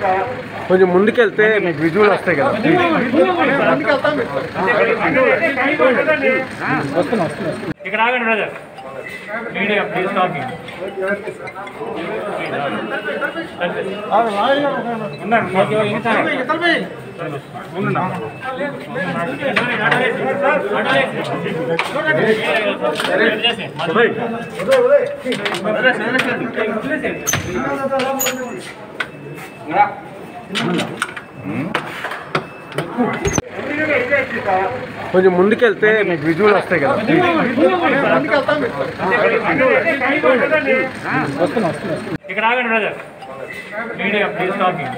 కొంచెం ముందుకెళ్తే మీకు విజువల్ వస్తాయి కదా ఇక్కడ ఆగండి బ్రదర్ మీడియా ప్లీజ్ టాకింగ్ కొంచెం ముందుకెళ్తే మీకు విజువల్ వస్తాయి కదా ఇక్కడ ఆగండి బ్రదర్ మీడియా ప్లీజ్ టాకింగ్